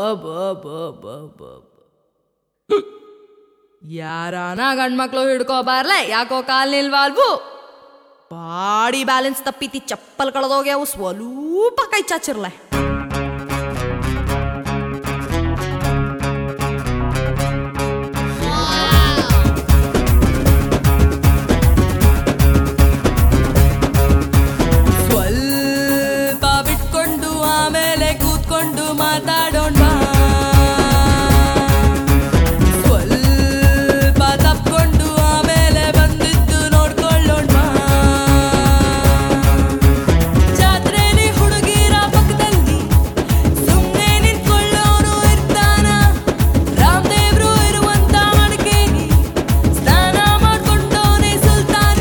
ಯಾರಾನ ಗಂಡ್ಮಕ್ಳು ಹಿಡ್ಕೋ ಬಾರ್ಲೆ ಯಾಕೋ ಕಾಲ್ ನಿಲ್ವಾಲ್ವು ಬಾಡಿ ಬ್ಯಾಲೆನ್ಸ್ ತಪ್ಪಿತಿ ಚಪ್ಪಲ್ ಕಳೆದೋಗ್ಯಾವು ಸ್ವಲ್ಪ ಕೈ ಚಾಚಿರ್ಲೆ ಸ್ವಲ್ಪ ಬಿಟ್ಕೊಂಡು ಆಮೇಲೆ ಕೂತ್ಕೊಂಡು ಮಾತಾಡೋಣ ಸ್ವಲ್ಪ ತಪ್ಕೊಂಡು ಆಮೇಲೆ ಬಂದಿದ್ದು ನೋಡ್ಕೊಳ್ಳೋಣ ಜಾತ್ರೆಲಿ ಹುಡುಗಿರ ಪಕ್ಕದಲ್ಲಿ ಸುಮ್ಮನೆ ನಿಂತ್ಕೊಳ್ಳೋನು ಇರ್ತಾನ ರಾಮದೇವ್ರು ಇರುವಂತ ಮಡಿಕೇರಿ ಸ್ನಾನ ಮಾಡ್ಕೊಂಡೋನೆ ಸುಲ್ತಾನ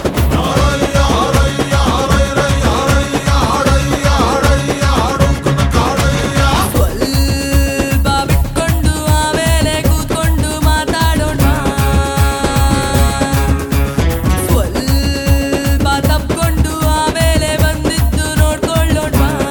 ಸ್ವಲ್ಪ ಬಿಟ್ಕೊಂಡು ಆಮೇಲೆ ಕೂತ್ಕೊಂಡು ಮಾತಾಡೋಣ ಸ್ವಲ್ಪ ತಪ್ಕೊಂಡು ಆಮೇಲೆ ಬಂದಿದ್ದು ನೋಡ್ಕೊಳ್ಳೋಣ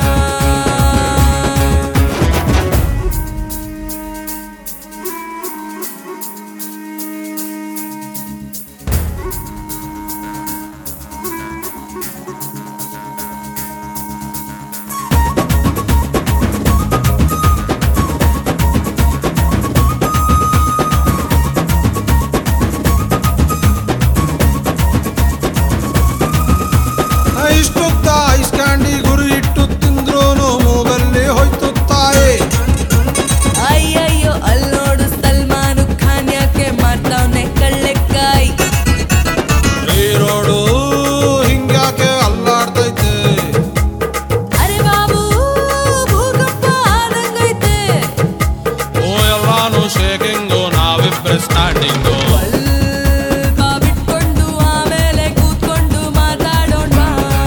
ಇಷ್ಟುತ್ತ ಐಸ್ ಕ್ಯಾಂಡಿ ಗುರಿ ಇಟ್ಟು ತಿಂದ್ರೋನು ಮೂಗಲ್ಲಿ ಹೋಯ್ತು ತಾಯಿ ಅಯ್ಯಯ್ಯೋ ಅಲ್ ನೋಡು ಸಲ್ಮಾನು ಖಾನ್ ಯಾಕೆ ಮಾಡ್ತಾವ್ನೆ ಕಳ್ಳೆಕಾಯಿ ಈ ರೋಡು ಹಿಂಗ್ಯಾಕೆ ಅಲ್ಲಾಡ್ತೈತೆ ಅರೆ ಬಾಬು ಭೂಕಂಪ ಆದಂಗೈತೆ ಓ ಎಲ್ಲಾನು ಶೇಕಿಂಗು ನಾವಿಬ್ರೆ ಸ್ಟ್ಯಾಂಡಿಂಗು ಸ್ವಲ್ಪ ಬಿಟ್ಕೊಂಡು ಆಮೇಲೆ ಕೂತ್ಕೊಂಡು ಮಾತಾಡೋಣ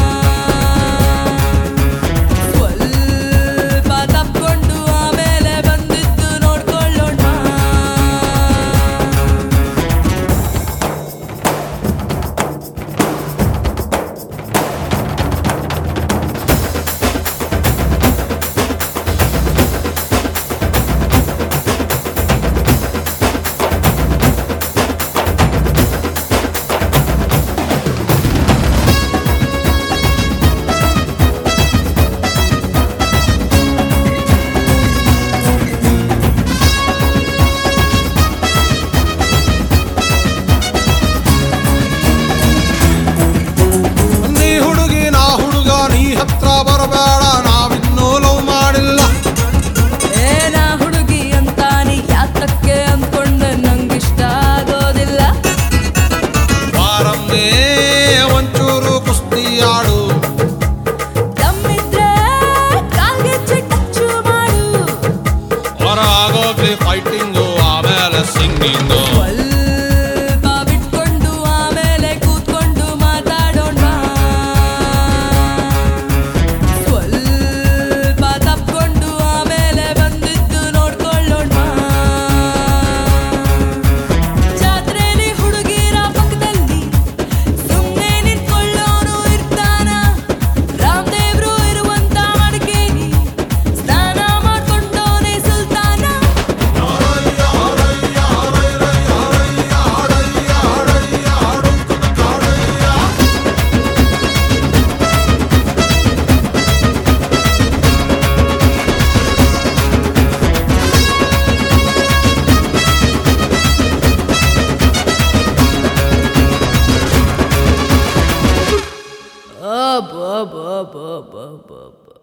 ಸ್ವಲ್ಪ ತಪ್ಕೊಂಡು ಆಮೇಲೆ ಬಂದಿದ್ದು ನೋಡ್ಕೊಳ್ಳೋಣ ನೀ ಹುಡುಗಿ ನಾ ಹುಡುಗ ನೀ ಹತ್ರ ಬರಬೇಡ ನಾವಿನ್ನೂ ಲವ್ ಮಾಡಿಲ್ಲ ಏನ ಹುಡುಗಿ ಅಂತ ನೀ ಯಾತಕ್ಕೆ ಅಂದ್ಕೊಂಡೆ ನಂಗಿಷ್ಟ ಆಗೋದಿಲ್ಲ ಬಾರಮ್ಮೆ ಒಂಚೂರು ಕುಸ್ತಿ ಆಡು ತಮ್ಮಿದ್ರೆ ಕಾಲ್ಗೆಜ್ಜೆ ಟಚ್ಚು ಮಾಡು ಹೊರ ಆಗೋಗ್ಲಿ ಫೈಟಿಂಗು ಆಮೇಲೆ ಸಿಂಗಿಂಗು ಸ್ವಲ್ಪ ಬಿಟ್ಕೊಂಡು ಆಮೇಲೆ ಕೂತ್ಕೊಂಡು ಮಾತಾಡೋಣ ಸ್ವಲ್ಪ ತಪ್ಕೊಂಡು ಆಮೇಲೆ ಬಂದಿದ್ದು ನೋಡ್ಕೊಳ್ಳೋಣ ಜಾತ್ರೆಲಿ ಹುಡುಗಿರ ಪಕ್ಕದಲ್ಲಿ ಸುಮ್ಮನೆ ನಿಂತ್ಕೊಳ್ಳೋನು ಇರ್ತಾನ ರಾಮದೇವ್ರು ಇರುವಂತ ಮಡಿಕೇರಿ ಸ್ನಾನ ಮಾಡ್ಕೊಂಡೋನೆ ಸುಲ್ತಾನ ಅಬ್ಬ ಅಬ್ಬ ಅಬ್ಬ ಅಬ್ಬ ಅಬ್ಬ